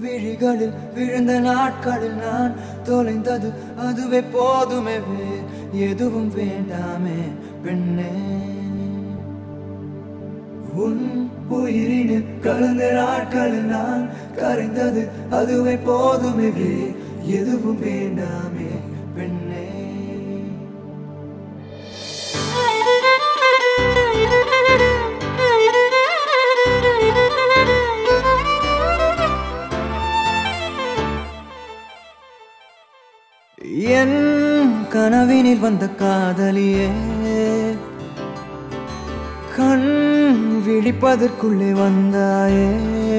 விழிகளில் விழுந்த நாட்களில் நான் தொலைந்தது அதுவே போதுமே வேறு எதுவும் வேண்டாமே பெண்ணே உன் உயிரினில் கலந்த நாட்களில் நான் கரைந்தது அதுவே போதுமே வேறு எதுவும் வேண்டாமே பெண்ணே என் கனவினில் வந்த காதலியே கண் விழிப்பதற்குள்ளே வந்தாயே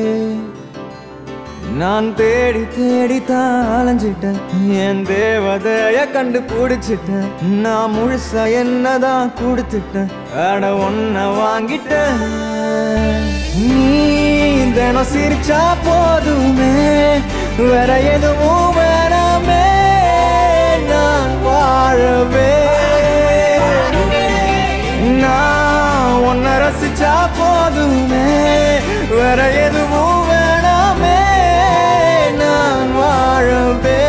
நான் தேடி தேடி தாளஞ்சிட்டேன் என் தேவதைய கண்டு பிடிச்சிட்டேன் நான் முழுசா என்னதான் கொடுத்துட்டேன் அட ஒன்ன வாங்கிட்டேன் நீ தினம் சிரிச்சா போதுமே வேற எதுவும் வேணாமே நான் வாழவே நான் உன்னை ரசிச்சா போதுமே வேற எதுவும் வேணாமே நான் வாழவே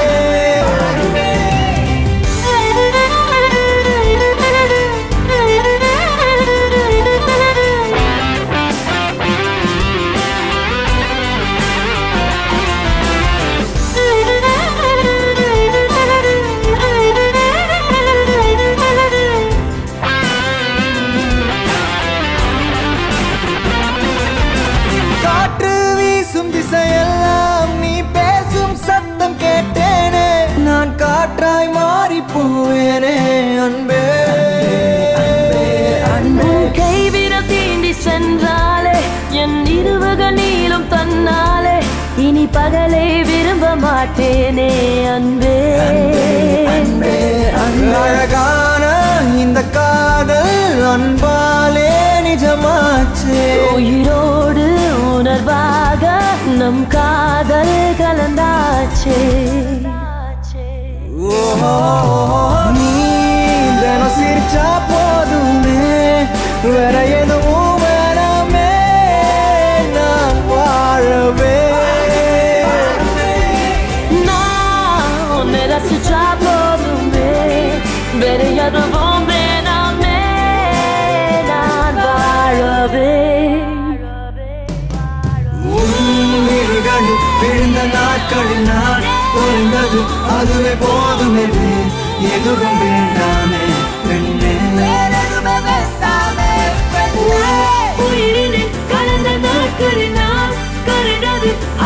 காற்று வீசும் திசையெல்லாம் நீ பேசும் சத்தம் கேட்டேனே நான் காற்றாய் மாறி போவேனே அன்பே அன்பே உன் கைவிரல் தீண்டி சென்றாலே என் இருவக நீளும் தன்னாலே இனி பகலை விரும்ப மாட்டேனே அன்பே அன்பே அன்பே அழகான இந்த காதல் அன்பாலே நிஜமாச்சே உயிரோடு உணர்வாக நம் காதல் கலந்தாச்சே ஓஹோ, நீ தினம் சிரிச்சா போதுமே வேற எதுவும் வேணாமே நான் வாழவே நான் உன்னை ரசிச்சா போதுமே வேற எதுவும் வேணாமே நான் வாழவே உன்னிகள் விழுந்த நாட்களில் நான் தொலைந்தது அதுவே போதுமே வேறு எதுவும் வேண்டாமே பெண்ணே உயிரினில் கலந்த நாட்களில் நான் கரைந்தது